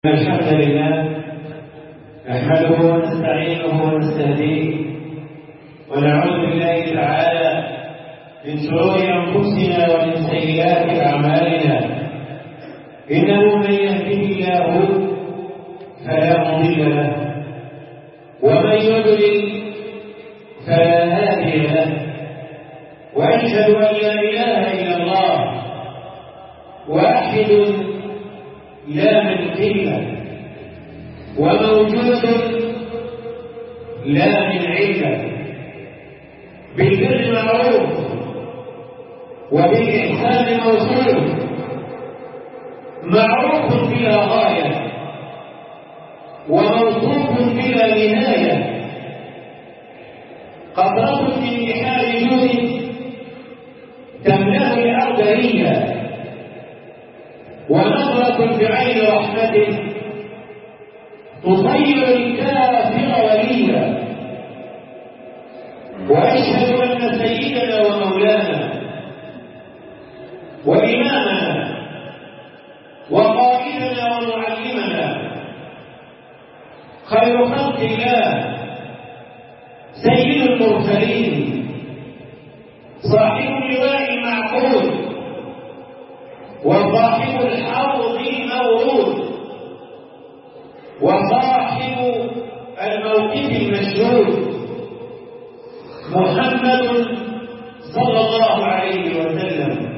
الحمد لله نحمده ونستعينه ونستهديه ونعوذ بالله تعالى من شرور انفسنا ومن سيئات اعمالنا انه من يهده الله فلا مضل له ومن يضلل فلا هادي له واشهد ان لا اله الا الله واحد لا من قلة وموجود لا من علة بالبر معروف وبالإحسان موصول معروف بلا غاية وموصوف بلا نهاية قطرة من بحار جود تملأ الأرض ريا ونظرة بعين رحمته تصير الكافر وليا واشهد ان سيدنا ومولانا وامامنا وقائدنا ومعلمنا خير خلق الله سيد المرسلين صاحب اللواء المعقول وصاحب الحوض المورود وصاحب الموقف المشهود محمد صلى الله عليه وسلم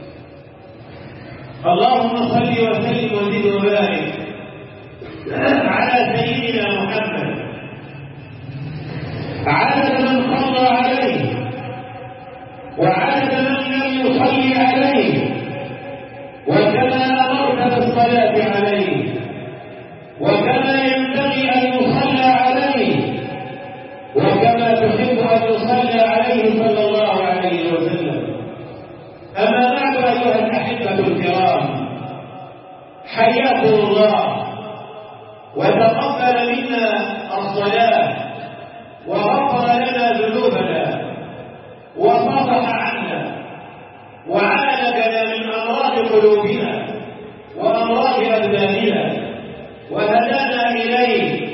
اللهم صل وسلم وزد وبارك على سيدنا محمد عدد من صلى عليه وعدد من لم يصلي عليه وكما أمرت بالصلاة عليه وكما ينبغي أن يصلى عليه وكما تحب أن يصلى عليه صلى الله عليه وسلم أما بعد أيها الأحبة الكرام حياكم الله وتقبل منا الصلاة وغفر لنا ذنوبنا وصفح عنا وعالجنا من أمراض قلوبنا وأمراض أبداننا وهدانا إليه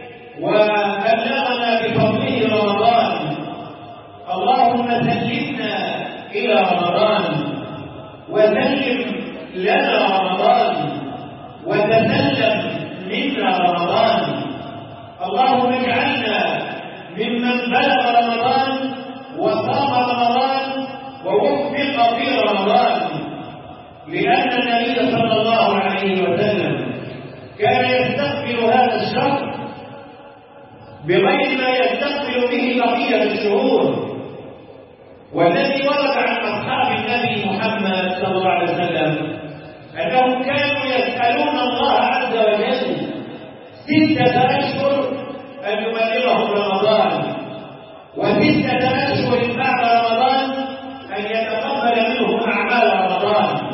وبلغنا بفضله رمضان اللهم سلمنا إلى رمضان وسلم لنا رمضان وتسلم منا رمضان اللهم اجعلنا ممن بلغ رمضان وصام رمضان ووفق في رمضان لأن النبي صلى الله عليه وسلم كان يستقبل هذا الشهر بغير ما يستقبل به بقية الشهور والذي ورد عن أصحاب النبي محمد صلى الله عليه وسلم أنهم كانوا يسألون الله عز وجل ستة أشهر أن يبلغهم رمضان وستة أشهر بعد رمضان أن يتقبل منهم أعمال رمضان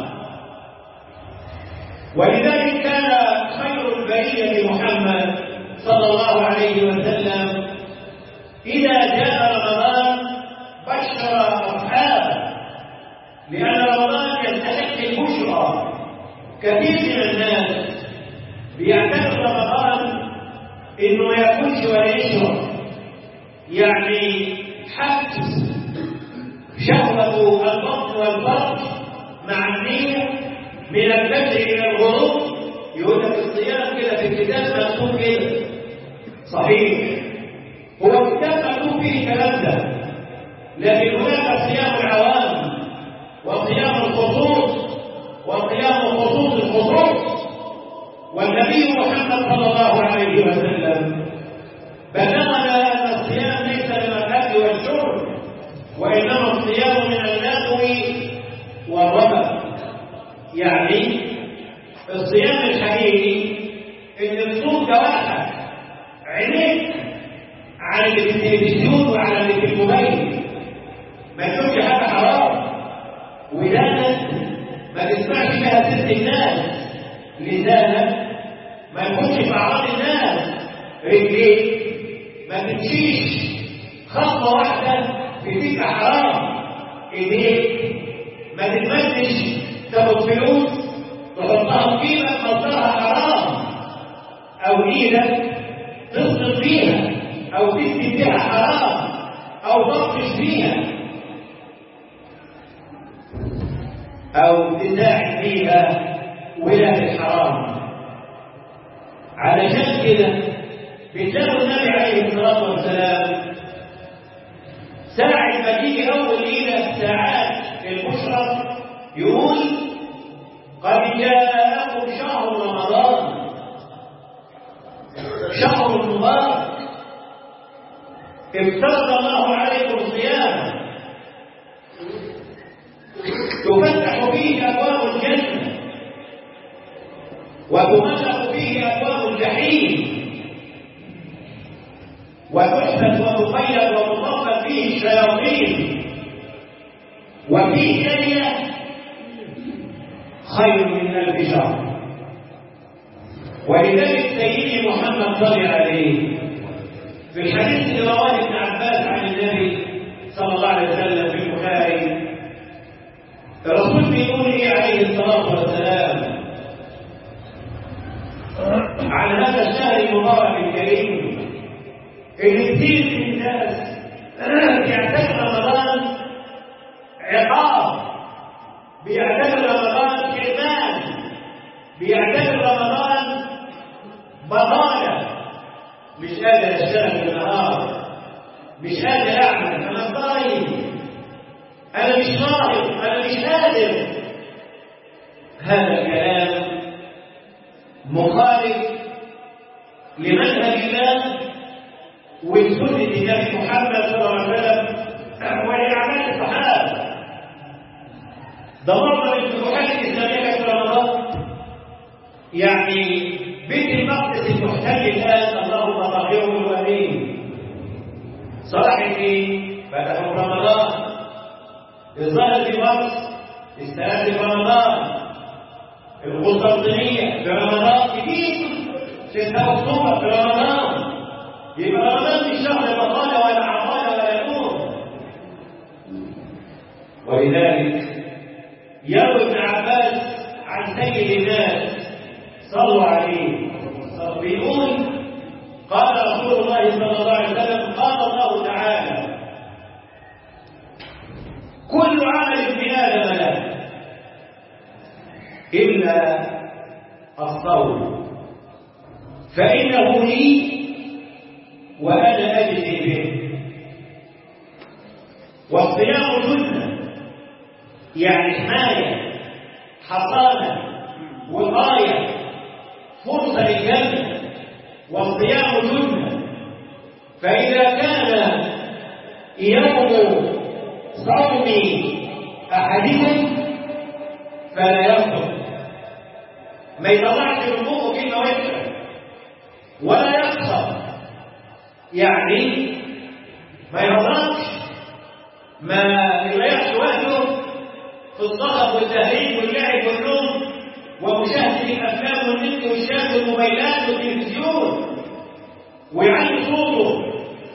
ولذلك كان خير البرية محمد صلى الله عليه وسلم إذا جاء رمضان بشر أصحابه لأن رمضان يستحق البشرى كثير من الناس بيعتبر رمضان إنه ياكلش ولا يشرب يعني حبس شهوة البطن والفرج مع النية من الفجر إلى الغروب يقول لك الصيام كده في الكتاب مكتوب كده صحيح هو الكتاب مكتوب فيه الكلام ده لكن هناك صيام العوام وصيام الخصوص وصيام خصوص الخصوص والنبي محمد صلى الله عليه وسلم بلغنا أن الصيام ليس من الأكل والشرب وإنما الصيام من اللغو والرفث يعني الصيام الحقيقي ان تصوم جوارحك عينيك على اللي في التلفزيون وعلى اللي في الموبايل ما تشوفش حاجه حرام ودانك ما تسمعش فيها سيره الناس لسانك ما يكونش في اعراض الناس رجليك ما تمشيش خطوه واحده في فيك حرام ايديك ما تتمنش تاخد فلوس تحطها في قيمة مصدرها حرام او ايدك تصرف فيها او تكتب فيها حرام او تطرش فيها او تساعد فيها ولاة الحرام علشان كده بتلاقوا النبي عليه الصلاه والسلام ساعة ما تيجي أول ليلة ساعات البشرى يقول قد جاءكم شهر رمضان شهر مبارك افترض الله عليكم صيام تفتح فيه أبواب الجنة وتغلق فيه أبواب الجحيم وتحبس وتقيد وتطبق فيه الشياطين وفيه ليلة خير من ألف شهر ولذلك سيدي محمد صلى عليه في الحديث اللي رواه ابن عباس عن النبي صلى الله عليه وسلم في البخاري الرسول بيقول ايه عليه الصلاه والسلام عن هذا الشهر المبارك الكريم ان كثير من الناس بيعتبر رمضان عقاب بيعتبر رمضان كرمان بيعتبر رمضان بطاله مش قادر اشتغل بالنهار مش قادر اعمل انا صايم انا مش صايم انا مش قادر هذا الكلام مخالف لمنهج الله وسنة النبي محمد صلى الله عليه وسلم ولأعمال الصحابة ده مرة من الفتوحات الإسلامية في رمضان يعني بيت المقدس المحتل الآن اللهم طهره وأمين صلاح الدين فتحوا رمضان الظاهر في مصر استهل في رمضان القسطنطينية في رمضان كبير 6 أكتوبر في رمضان يبقى رمضان مش شهر بطالة ولا عطالة ولا نور ولذلك يروي ابن عباس عن سيد الناس صلوا عليه بيقول قال رسول الله صلى الله عليه وسلم قال الله تعالى كل عمل ابن ادم له الا الصوم فانه لي وانا اجزي به والصيام جنه يعني حمايه حصانه وقايه فرصه للجنه والصيام جنه فاذا كان يوم صوم احدكم فلا يصوم ما يطلعش من بقه كلمه وحشه ولا يقصر يعني ما يرضاش ما يضيعش وقته في الطلب والتهريج واللعب والنوم ومشاهده الافلام والنت والشاشه والموبايلات والتلفزيون ويعلي صوته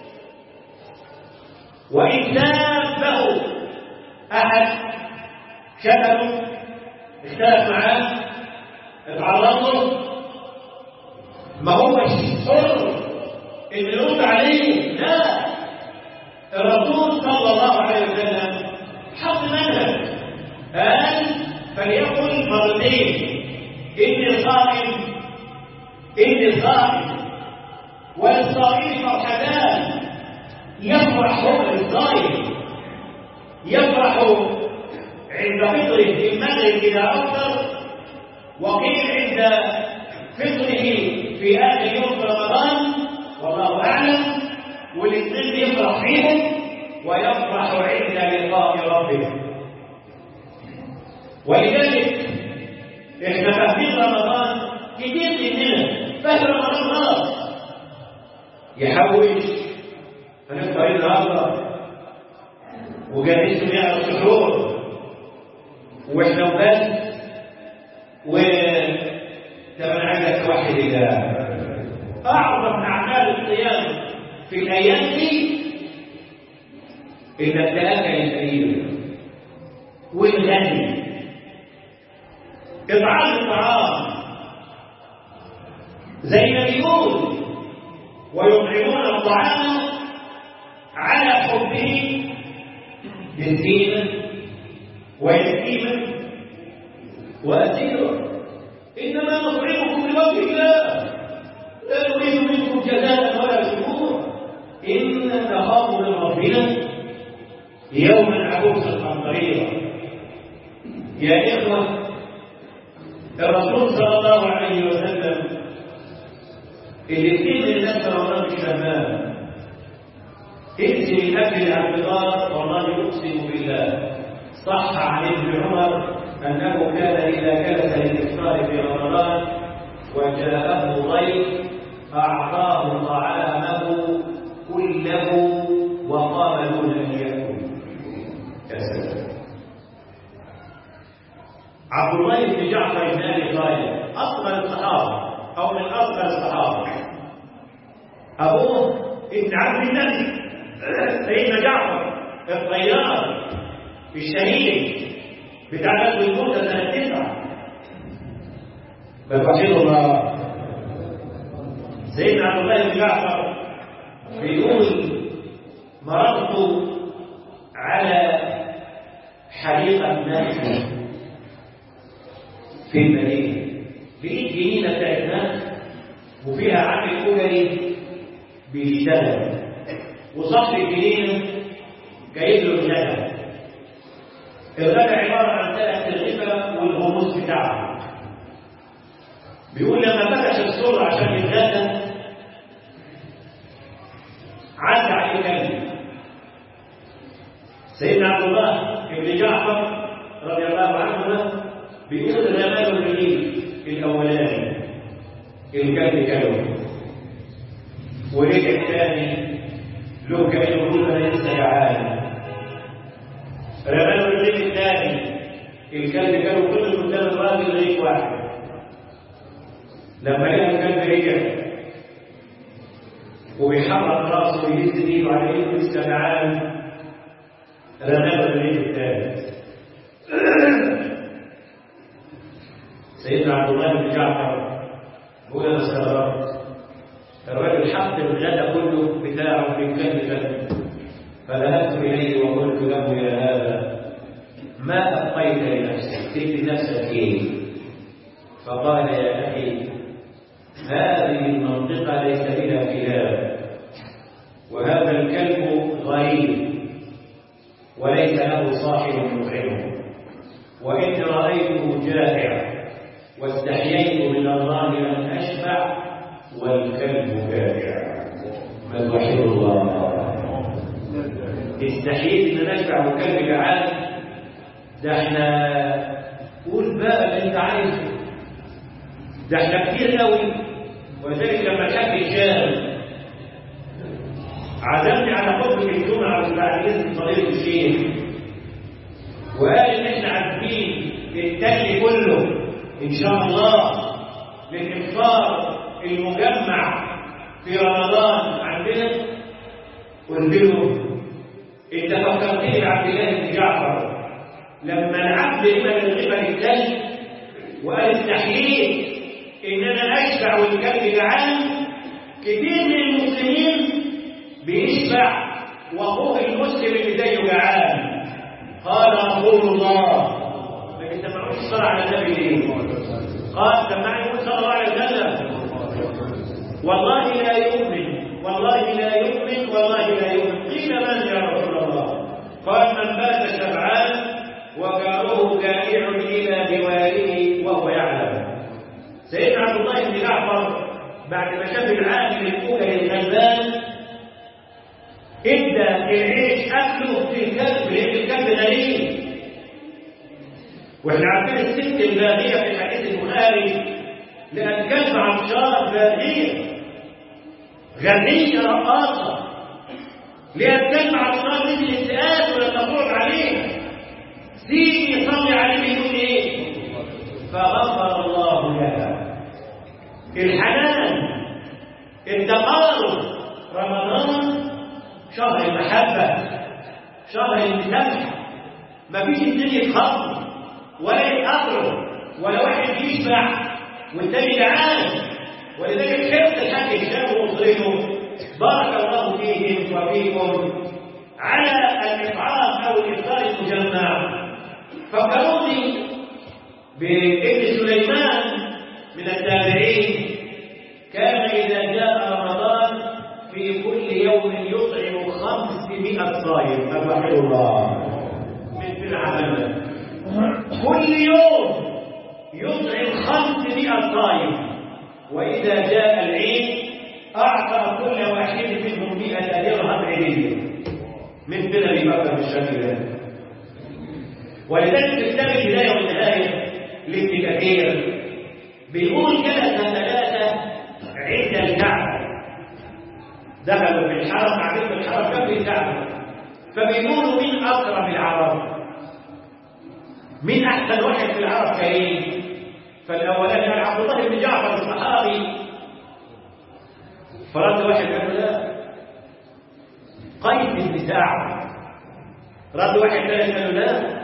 وان سابه احد شتمه اختلف معاه اتعرض له ما هوش حر ان يرد عليه لا الرسول صلى الله عليه وسلم حط منهج قال فليقل مرتين اني صائم اني صائم وللصائم فرحتان يفرح هو الصائم يفرح عند فطره في المغرب اذا افطر وقيل عند فطره في اخر يوم رمضان والله اعلم والاثنين يفرح فيهم ويفرح عند لقاء ربه ولذلك احنا فاهمين رمضان كتير مننا فاهم رمضان خلاص يحوش هنفطر النهارده وجهزوا لنا السحور واحنا وبس و طب انا عايزك توحد الله اعظم اعمال الصيام في الايام دي انك تاكل الفقير والغني اطعام الطعام زي ما بيقول ويطعمون الطعام على حبه مسكينا ويتيما واسيرا انما نطعمكم لوجه الله لا نريد منكم جزاء ولا شكورا ان نخاف من ربنا يوما عبوسا قمطريرا يا اخوه الرسول صلى الله عليه وسلم الاثنين اللي نزل رمضان الشمال ائتي من اجل الاعتذار والله اقسم بالله صح عن ابن عمر انه كان اذا جلس للافطار في رمضان وجاءه ضيف اعطاه طعامه كله وقام دون ان ياكل يا سلام عبد الله بن جعفر بن ابي طالب اصغر الصحابه او من اصغر الصحابه ابوه ابن عبد النبي سيدنا جعفر الطيار الشهيد بتاع غزوه الموتى سنه تسعه بل رحمه الله سيدنا عبد الله بن جعفر بيقول مررت على حديقه ناس في المدينة لقيت جنينة بتاعت ناس وفيها عامل أجري بيشتغل وصاحب الجنينة جايب له الغدا الغدا عبارة عن ثلاث الغفة والغموس بتاعها بيقول لما فتح السور عشان يتغدى عدى عليه كلب سيدنا عبد الله بن جعفر رضي الله عنهما بيقول رمال الرجيم الاولاني الكلب كانوا ورجع ثاني له كان يقول انا لسه جعان رمال الرجيم الثاني الكلب كانوا كل قدام الراجل لقيت واحد لما لقى الكلب رجع وبيحرك راسه ويهز ايده على ايده لسه جعان رمال الرجيم الثالث سيدنا عبد الله بن جعفر هو انا استغربت الراجل حط الغداء كله بتاعه في كلب كلب فذهبت اليه وقلت له يا هذا ما ابقيت لنفسك تكفي نفسك ايه فقال يا اخي هذه المنطقه ليس بها كلاب وهذا الكلب غريب وليس له صاحب يطعمه وان رايته جائع واستحييت من الله ان اشفع والكلب جائع من وحيد الله استحييت ان اشفع والكلب جعان ده احنا قول بقى اللي انت عايزه ده احنا كتير قوي ولذلك لما الحاج الشام عزمني على خطبه الجمعه بعد اذن فضيله الشيخ وقال ان احنا عازمين التل كله إن شاء الله للإفطار المجمع في رمضان عندنا قلت له أنت فكرتني بعبد الله بن جعفر لما العبد لمن الغبن الثلج وقال استحييت إن أنا أشبع والكلب جعان كتير من المسلمين بيشبع وأخوه المسلم اللي زيه جعان قال رسول الله ما تسمعوش الصلاة على النبي ليه؟ قال سمعني صلى الله عليه وسلم والله لا يؤمن والله لا يؤمن والله لا يؤمن قيل من يا رسول الله قال من بات شبعان وجاره جائع الى جواره وهو يعلم سيدنا عبد الله بن جعفر بعد ما شاف العامل الاولى للغلبان ادى العيش اكله في الكلب لان الكلب غريب واحنا عارفين الست الباغيه في حديث البخاري لان كلب عطشان باغيه غنيه رقاصه لان كلب عطشان مثل السؤال ولا تفرج عليه سيدي صلي عليه بيقول ايه فغفر الله لها الحنان التقارب رمضان شهر المحبه شهر المسامحه مفيش اتنين يتخطوا ولا يتأثروا ولا واحد يشبع والتاني جعان ولذلك شيخ الحاج هشام وأسرته بارك الله فيهم وفيكم على الإطعام أو الإفطار المجمع فكروني بابن سليمان من التابعين كان إذا جاء رمضان في كل يوم يطعم خمسمائة صائم الرحمن الله من العمل كل يوم يطعم خمسمائة صائم وإذا جاء العيد أعطى كل واحد منهم مئة درهم عيدية من بن أبي بكر بالشكل ده ولذلك في كتاب البداية والنهاية لابن كثير بيقول جلس ثلاثة عند الكعبة دخلوا في الحرم قاعدين في الحرم جنب الكعبة فبيقولوا مين أكرم العرب؟ مين أحسن واحد في العرب كريم؟ فالأولاني كان عبد الله بن جعفر الصحابي فرد واحد قال له لا قيس بن ساعد رد واحد ثالث قال له لا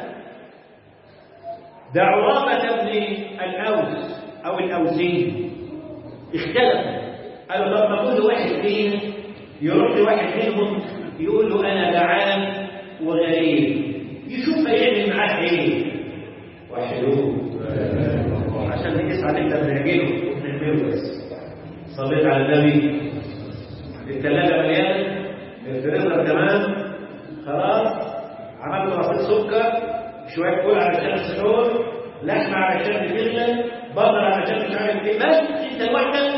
ده عرابة بن الأوس أو الأوسين اختلف قالوا طب ما كل واحد فينا يروح لواحد منهم يقول له أنا جعان وغريب يشوف هيعمل معاه إيه وحلوه عشان نقيس عليك بنعجله ونعمله بس صليت على النبي الثلاجة مليانة الفريزر تمام خلاص عملت رصيد سكر شوية فول علشان السحور لحمة علشان تغلى بطل علشان مش عارف ايه بس انت لوحدك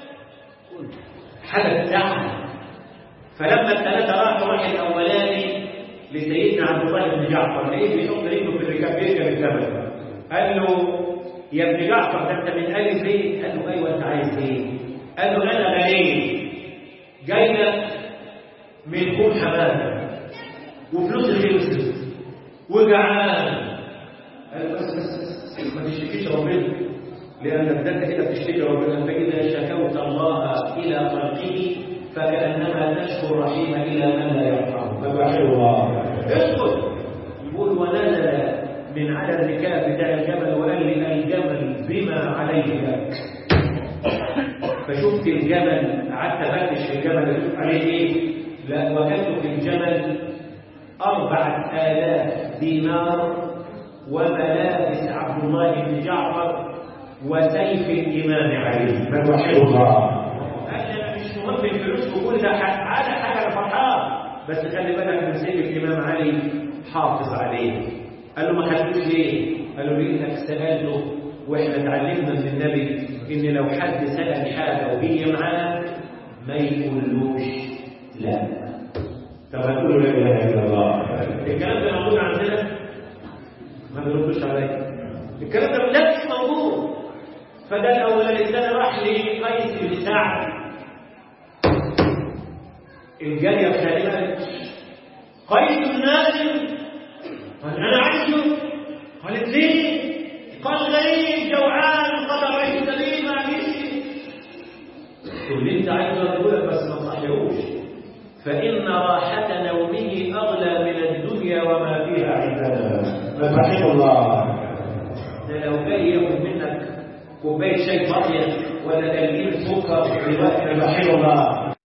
حدث زعل فلما الثلاثة راحوا راح الأولاني لسيدنا عبد الله بن جعفر لقيت بيحط رجله في الركاب بيركب الجبل قال له يا ابن جعفر ده انت من آل بيت قال له ايوه انت عايز ايه؟ قال له انا غني جاي لك من كل حمامه وفلوس خلصت وجعان قال له بس بس ما تشتكيش ربنا لانك ده انت كده بتشتكي ربنا فاذا شكوت الله الى خلقه فكانما تشكو الرحيم الى من لا يرحمه فبحر الله اسكت يقول ونزل من على الركاب بتاع الجبل وقال لي الجبل بما عليه لك فشفت الجبل قعدت افتش في الجبل اشوف عليه ايه لا وجدت في الجبل أربعة آلاف دينار وملابس عبد الله بن جعفر وسيف الإمام علي من وحي الله أنا مش مهم الفلوس وكل ده هذا حاجة فرحان بس خلي بالك من سيف الإمام علي حافظ عليه قال له ما خدتوش ليه؟ قال له لأنك سألته واحنا اتعلمنا من النبي ان لو حد سأل حاجة وهي معاه ما يقولوش لا طب هتقولوا لا اله الا الله الكلام ده موجود عندنا ما بيردوش عليا الكلام ده لا مش موجود فده الاولاني الثاني راح لقيس بن سعد الجاريه الثانيه قيس النازل قال انا عايزه قالت ليه قال غريب جوعان قال عيش سليم معلش تقول لي انت عايز اقول بس ما تصحيهوش فان راحه نومه اغلى من الدنيا وما فيها عندنا رحمه الله ده لو جاي ياخد منك كوبايه شاي فاضيه ولا تلقين سكر دلوقتي رحمه الله